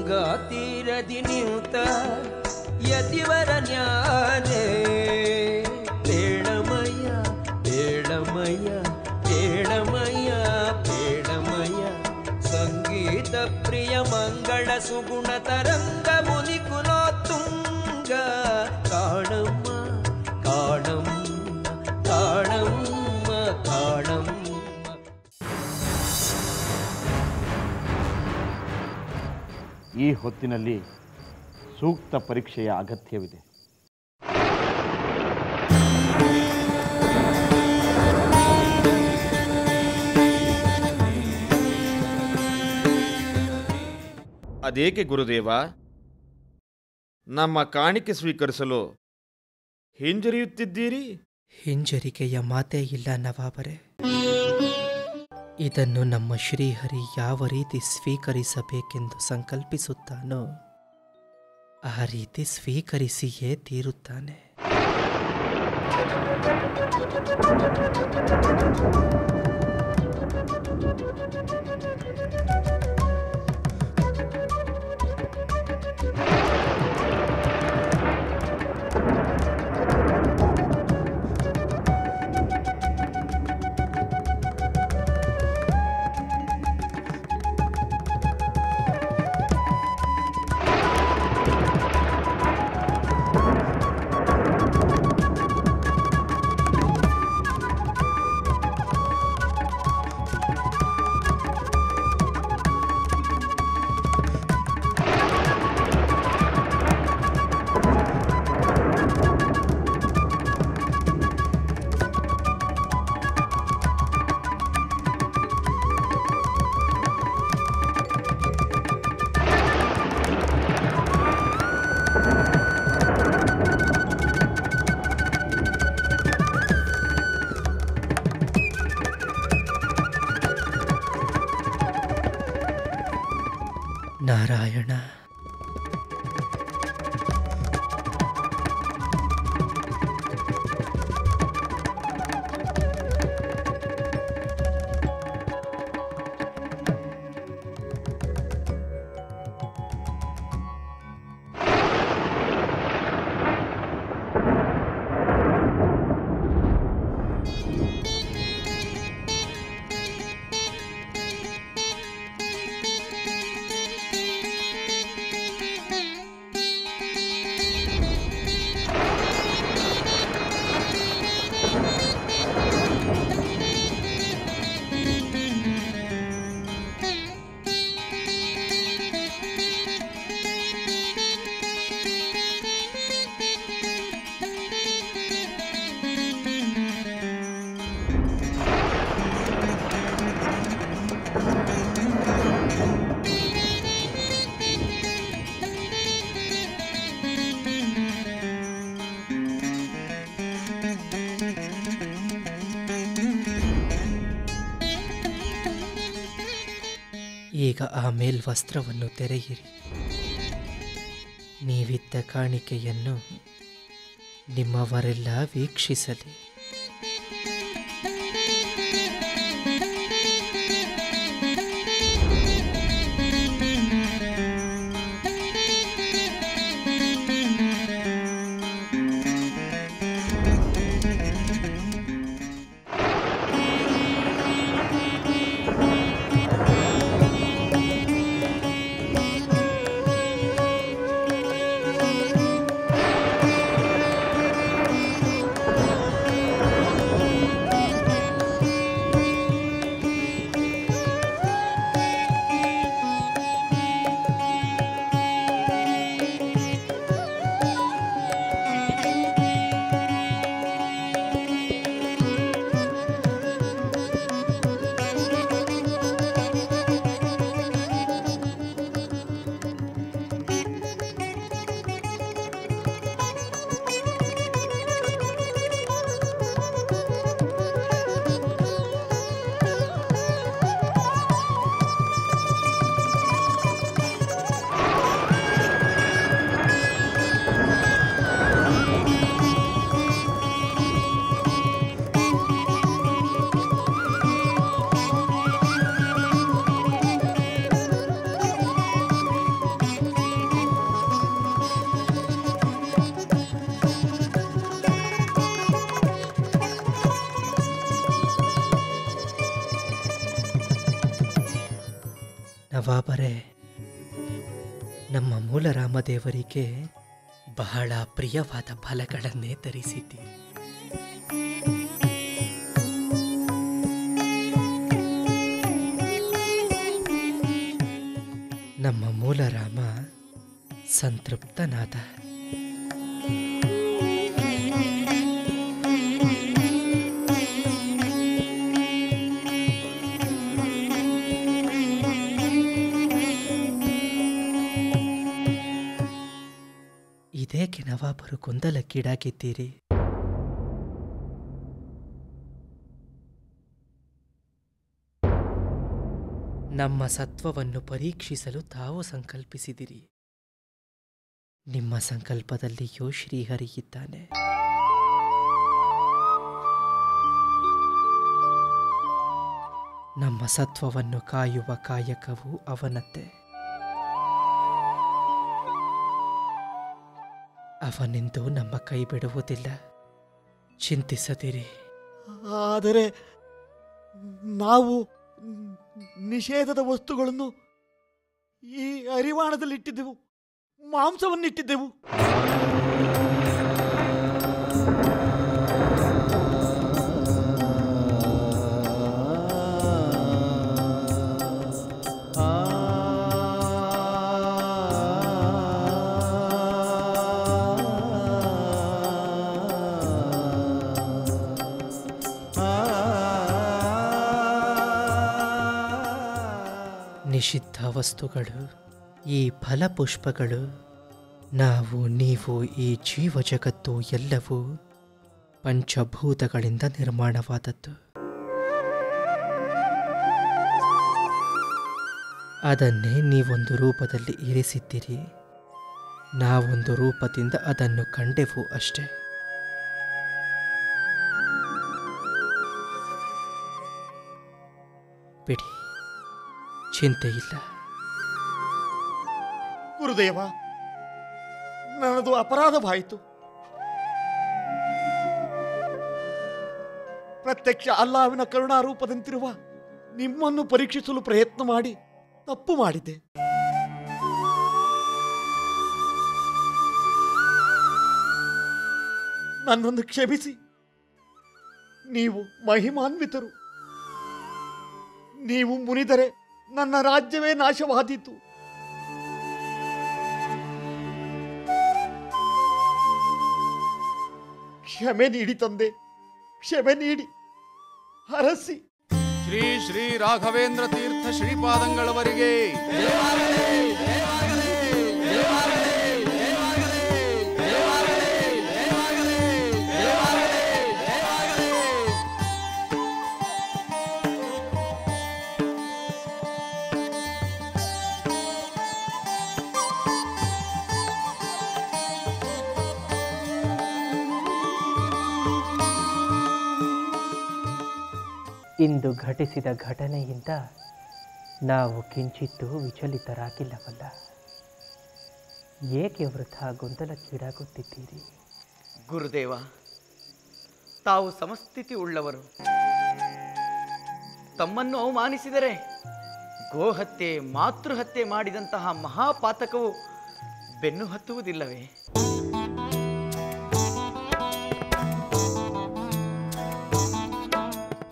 ಗಂಗಾ ತೀರದಿ ನಿಂತ ಯತಿವರ ನ್ಯಾನೆ ಬೇಡಮಯ್ಯ ಬೇಡಮಯ್ಯ ಬೇಡಮಯ್ಯ ಬೇಡಮಯ್ಯ ಸಂಗೀತ ಪ್ರಿಯ ಮಂಗಳ ಸುಗುಣ ತರಂಗ ಮುನಿ ಕುಲೋತ್ತುಂಗ ಕಾಣಮ್ಮ ಕಾಣಮ್ಮ ಕಾಣಮ್ಮ ಕಾಣಮ್ಮ ಈ ಹೊತ್ತಿನಲ್ಲಿ ಸೂಕ್ತ ಪರೀಕ್ಷೆಯ ಅಗತ್ಯವಿದೆ ಅದೇಕೆ ಗುರುದೇವ ನಮ್ಮ ಕಾಣಿಕೆ ಸ್ವೀಕರಿಸಲು ಹಿಂಜರಿಯುತ್ತಿದ್ದೀರಿ ಹಿಂಜರಿಕೆಯ ಮಾತೇ ಇಲ್ಲ ನವಾಬರೇ ಇದನ್ನು ನಮ್ಮ ಶ್ರೀಹರಿ ಯಾವ ರೀತಿ ಸ್ವೀಕರಿಸಬೇಕೆಂದು ಸಂಕಲ್ಪಿಸುತ್ತಾನೋ ಆ ರೀತಿ ಸ್ವೀಕರಿಸಿಯೇ ತೀರುತ್ತಾನೆ ನಾರಾಯಣ ಈಗ ಆ ಮೇಲ್ವಸ್ತ್ರವನ್ನು ತೆರೆಯಿರಿ ನೀವಿದ್ದ ಕಾಣಿಕೆಯನ್ನು ನಿಮ್ಮವರೆಲ್ಲ ವೀಕ್ಷಿಸಲಿ ನವಾಬರೇ ನಮ್ಮ ಮೂಲ ರಾಮದೇವರಿಗೆ ಬಹಳ ಪ್ರಿಯವಾದ ಫಲಗಳನ್ನೇ ಧರಿಸಿದ್ದೀರಿ ನಮ್ಮ ಮೂಲ ರಾಮ ಸಂತೃಪ್ತನಾದ ಇದೇಕೆ ನವಾಬರು ಗೊಂದಲಕ್ಕೀಡಾಗಿದ್ದೀರಿ ನಮ್ಮ ಸತ್ವವನ್ನು ಪರೀಕ್ಷಿಸಲು ತಾವು ಸಂಕಲ್ಪಿಸಿದಿರಿ ನಿಮ್ಮ ಸಂಕಲ್ಪದಲ್ಲಿಯೂ ಶ್ರೀಹರಿ ಇದ್ದಾನೆ ನಮ್ಮ ಸತ್ವವನ್ನು ಕಾಯುವ ಕಾಯಕವು ಅವನದ್ದೇ ಅವನೆಂದು ನಮ್ಮ ಕೈ ಬಿಡುವುದಿಲ್ಲ ಚಿಂತಿಸದಿರಿ ಆದರೆ ನಾವು ನಿಷೇಧದ ವಸ್ತುಗಳನ್ನು ಈ ಅರಿವಾಣದಲ್ಲಿಟ್ಟಿದ್ದೆವು ಮಾಂಸವನ್ನಿಟ್ಟಿದ್ದೆವು ನಿಷಿದ್ಧ ವಸ್ತುಗಳು ಈ ಫಲಪುಷ್ಪಗಳು ನಾವು ನೀವು ಈ ಜೀವ ಜಗತ್ತು ಎಲ್ಲವೂ ಪಂಚಭೂತಗಳಿಂದ ನಿರ್ಮಾಣವಾದದ್ದು ಅದನ್ನೇ ನೀವೊಂದು ರೂಪದಲ್ಲಿ ಇರಿಸಿದ್ದೀರಿ ನಾವೊಂದು ರೂಪದಿಂದ ಅದನ್ನು ಕಂಡೆವು ಅಷ್ಟೇ ಬಿಡಿ ಚಿಂತೆ ಇಲ್ಲ ಗುರುದೇವ ನನ್ನದು ಅಪರಾಧವಾಯಿತು ಪ್ರತ್ಯಕ್ಷ ಅಲ್ಲಾವಿನ ಕರುಣಾರೂಪದಂತಿರುವ ನಿಮ್ಮನ್ನು ಪರೀಕ್ಷಿಸಲು ಪ್ರಯತ್ನ ಮಾಡಿ ತಪ್ಪು ಮಾಡಿದ್ದೆ ನನ್ನನ್ನು ಕ್ಷಮಿಸಿ ನೀವು ಮಹಿಮಾನ್ವಿತರು ನೀವು ಮುನಿದರೆ ನನ್ನ ರಾಜ್ಯವೇ ನಾಶವಾದೀತು ಕ್ಷಮೆ ನೀಡಿ ತಂದೆ ಕ್ಷಮೆ ನೀಡಿ ಹರಸಿ ಶ್ರೀ ಶ್ರೀ ರಾಘವೇಂದ್ರ ತೀರ್ಥ ಶ್ರೀಪಾದಂಗಳವರಿಗೆ ಇಂದು ಘಟಿಸಿದ ಘಟನೆಯಿಂದ ನಾವು ಕಿಂಚಿತ್ತೂ ವಿಚಲಿತರಾಗಿಲ್ಲವಲ್ಲ ಏಕೆ ವೃಥ ಗೊಂದಲಕ್ಕೀಡಾಗುತ್ತಿದ್ದೀರಿ ಗುರುದೇವ ತಾವು ಸಮಸ್ಥಿತಿ ಉಳ್ಳವರು ತಮ್ಮನ್ನು ಅವಮಾನಿಸಿದರೆ ಗೋಹತ್ಯೆ ಮಾತೃಹತ್ಯೆ ಮಾಡಿದಂತಹ ಮಹಾಪಾತಕವು ಬೆನ್ನು ಹತ್ತುವುದಿಲ್ಲವೇ